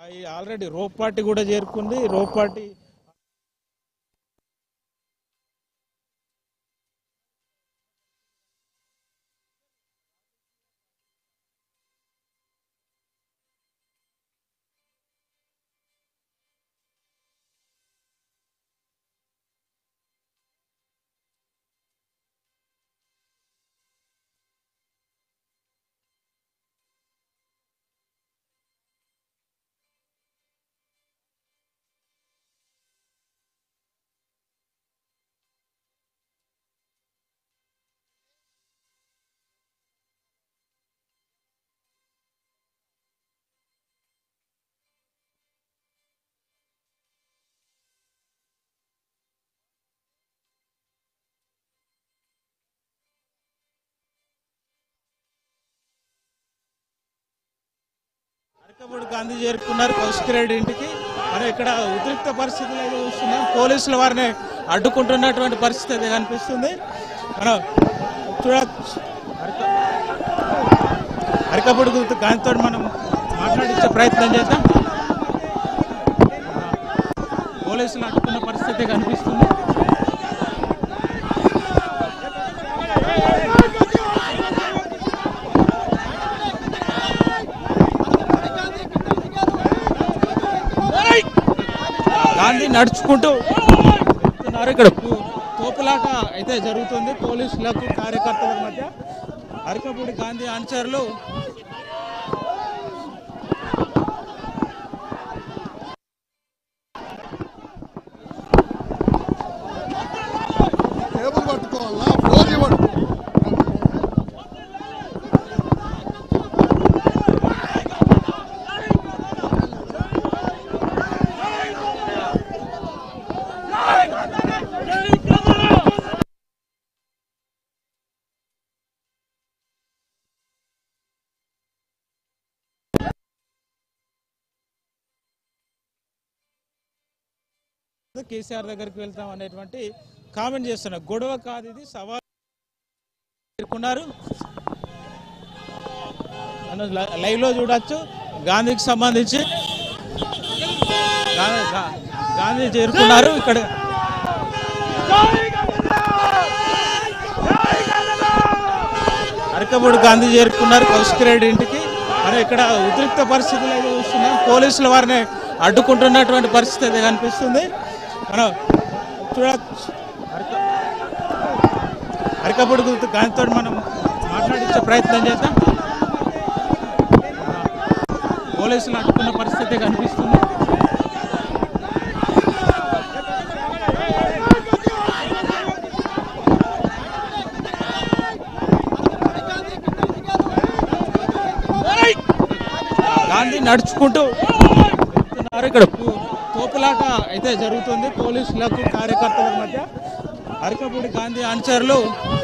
అవి already rope party కూడా చేరుకుంది రోప్ పార్టీ అరకబూడి గాంధీ చేరుకున్నారు కౌశిక్ రెడ్డి ఇంటికి మనం ఇక్కడ ఉద్రిక్త పరిస్థితులు అయితే చూస్తున్నాం పోలీసులు వారిని అడ్డుకుంటున్నటువంటి పరిస్థితి అయితే కనిపిస్తుంది మనం చూడచ్చు అరక అరకబూడి గుర్తు గాంధీతో మనం మాట్లాడించే ప్రయత్నం చేద్దాం పోలీసులు అడ్డుకున్న పరిస్థితి కనిపిస్తుంది గాంధీ నడుచుకుంటూ వెళ్తున్నారు ఇక్కడ పు- తోపులాట అయితే జరుగుతుంది పోలీసులకు కార్యకర్తల మధ్య అరకపూడి గాంధీ అనుచరులు టేబుల్ పట్టుకోవాలా ఫోన్ ఇవ్వండి కేసీఆర్ దగ్గరికి వెళ్తాం అనేటువంటి కామెంట్ చేస్తున్నారు గొడవ కాదు ఇది సవాల్ ఎదుర్కొన్నారు మనం లై- లైవ్ లో చూడొచ్చు గాంధీకి సంబంధించి గా- గా- గాంధీ చేరుకున్నారు ఇక్కడ అరకబూడి గాంధీ చేరుకున్నారు కౌశిక్ రెడ్డి ఇంటికి మనం ఇక్కడ ఉద్రిక్త పరిస్థితులు అయితే చూస్తున్నాం పోలీసులు వారిని అడ్డుకుంటున్నటువంటి పరిస్థితి అయితే కనిపిస్తుంది మనం చూడచ్చు అరక అరకబూడి గుర్తు గాంధీతో మనం మాట్లాడించే ప్రయత్నం చేద్దాం పోలీసులు అడ్డుకున్న పరిస్థితి కనిపిస్తుంది గాంధీ నడుచుకుంటూ వెళ్తున్నారు ఇక్కడ పు- తోపులాట అయితే జరుగుతుంది పోలీసులకు కార్యకర్తల మధ్య అరకపూడి గాంధీ అనుచరులు